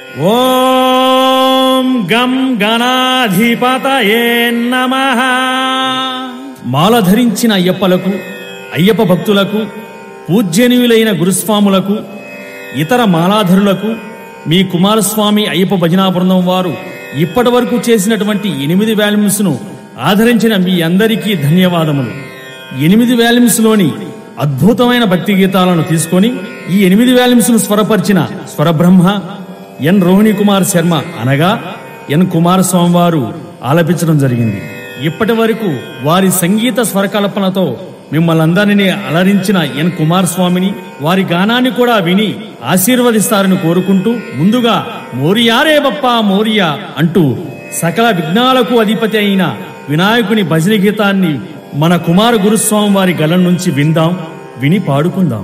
ఓం గం గణాధిపతయే నమః మాల ధరించిన అయ్యప్పలకు అయ్యప్ప భక్తులకు పూజ్యనీయులైన గురుస్వాములకు ఇతర మాలాధరులకు మీ కుమారస్వామి అయ్యప్ప భజనా బృందం వారు ఇప్పటి వరకు చేసినటువంటి ఎనిమిది వాల్యూమ్స్ను ఆదరించిన మీ అందరికీ ధన్యవాదములు ఎనిమిది వాల్యూమ్స్లోని అద్భుతమైన భక్తి గీతాలను తీసుకొని ఈ ఎనిమిది వాల్యూమ్స్ను స్వరపరిచిన స్వరబ్రహ్మ ఎన్ రోహిణి కుమార్ శర్మ అనగా ఎన్ కుమారస్వామి వారు ఆలపించడం జరిగింది ఇప్పటి వరకు వారి సంగీత స్వరకల్పనతో మిమ్మల్ని అందరినీ అలరించిన ఎన్ కుమారస్వామిని వారి గానాన్ని కూడా విని ఆశీర్వదిస్తారని కోరుకుంటూ ముందుగా మోరియారే బప్పా మోరియా అంటూ సకల విఘ్నాలకు అధిపతి అయిన వినాయకుని భజన గీతాన్ని మన కుమార గురుస్వామి వారి గలం నుంచి విందాం విని పాడుకుందాం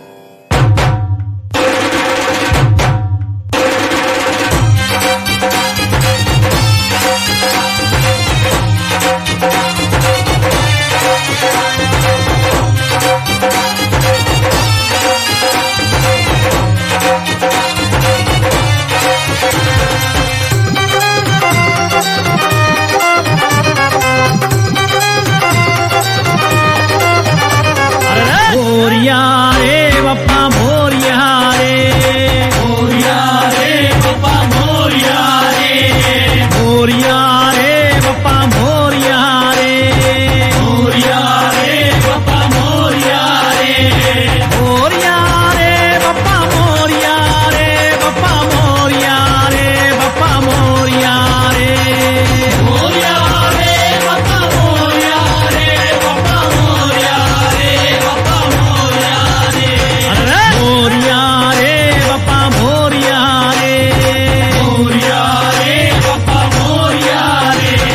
మోరియా రే బప్పా మోరియా రే మోరియా రే బప్పా మోరియా రే మోరియా రే బప్పా మోరియా రే మోరియా రే బప్పా మోరియా రే మోరియా రే బప్పా మోరియా రే బప్పా మోరియా రే బప్పా మోరియా రే మోరియా రే బప్పా మోరియా రే బప్పా మోరియా రే బప్పా మోరియా రే మోరియా రే బప్పా మోరియా రే మోరియా రే బప్పా మోరియా రే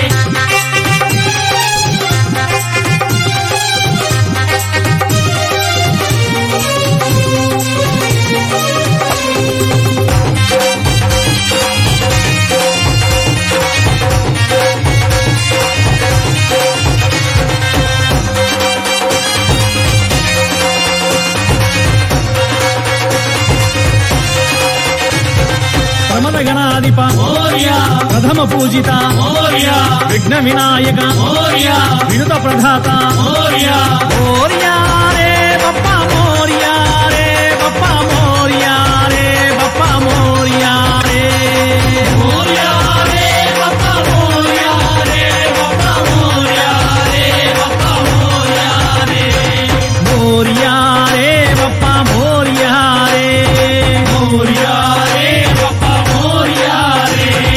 ప్రమద గణాధిప మోర్య ప్రథమ పూజిత మోర్య విఘ్న వినాయక మోర్య వినుత ప్రధాత మోర్య మోర్య రే బప్ప మోర్య రే బప్ప మోర్య రే బప్ప మోర్య రే మోర్య రే బప్ప మోర్య రే బప్ప మోర్య రే బప్ప మోర్య రే మోర్య రే బప్ప మోర్య రే మోర్య రే బప్ప మోర్య రే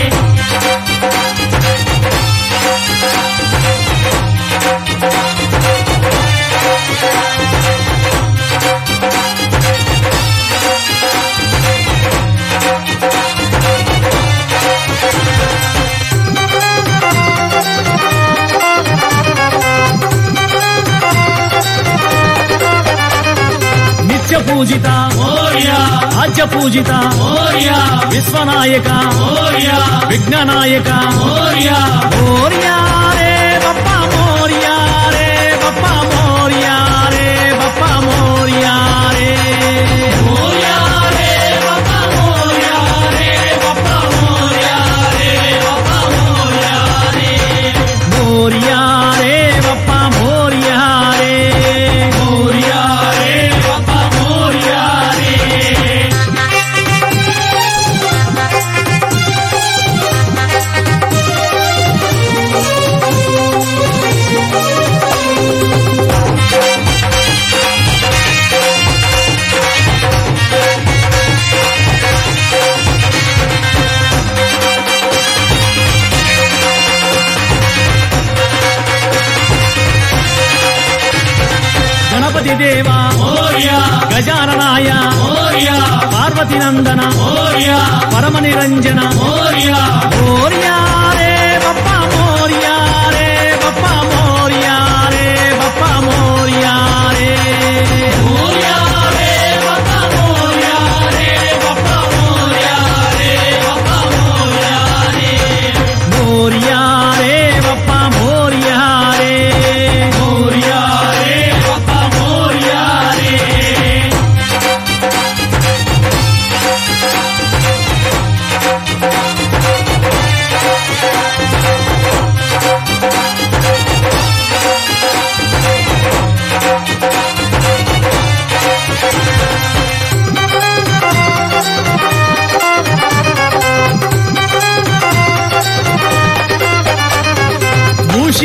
నిత్య పూజిత మోర్య ఆద్య పూజిత మోర్య విశ్వనాయక మోర్య విఘ్ననాయక మోర్య మోర్య రే బప్ప మోర్య రే బప్ప మోర్య రే బప్ప మోర్య రే మోర్య రే బప్ప మోర్య రే బప్ప మోర్య రే బప్ప మోర్య రే మోర్య రే బప్ప మోర్య రే మోర్య రే బప్ప మోర్య రే గణపతి దేవ మోర్య గజాననాయ మోర్య పార్వతి నందన మోర్య పరమ నిరంజన మోర్య మోర్య రే బప్ప మోర్య రే బప్ప మోర్య రే బప్ప మోర్య రే మోర్య రే బప్ప మోర్య రే బప్ప మోర్య రే బప్ప మోర్య రే మోర్య రే బప్ప మోర్య రే మోర్య రే బప్ప మోర్య రే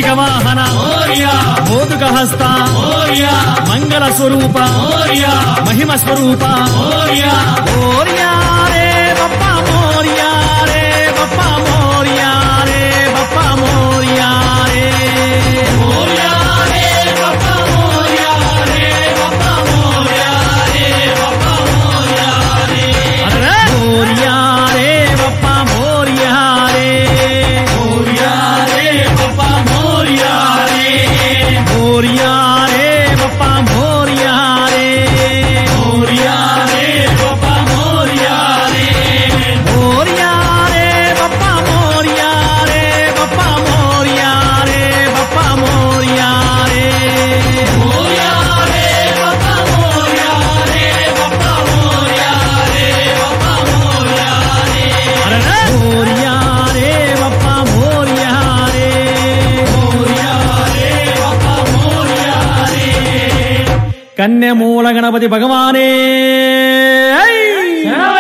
మూషిక వాహన మోదుక హస్త మంగళ స్వరూప మహిమ స్వరూప మోర్యా రే బప్ప మోర్యా రే బప్ప మోర్యా రే బప్ప మోర్యా రే మోర్యా రే బప్ప మోర్యా రే బప్ప మోర్యా రే బప్ప మోర్యా రే మోర్యా రే బప్ప మోర్యా రే మోర్యా రే బప్ప మోర్యా రే మోర్యా రే బప్ప మోర్యా రే మోర్యా రే బప్ప మోర్యా రే మోర్యా రే బప్ప మోర్యా రే బప్ప మోర్యా రే బప్ప మోర్యా రే మోర్యా రే బప్ప మోర్యా రే బప్ప మోర్యా రే బప్ప మోర్యా రే మోర్యా రే బప్ప మోర్యా రే మోర్యా రే బప్ప మోర్యా రే కన్యమూల గణపతి భగవానే ఐ!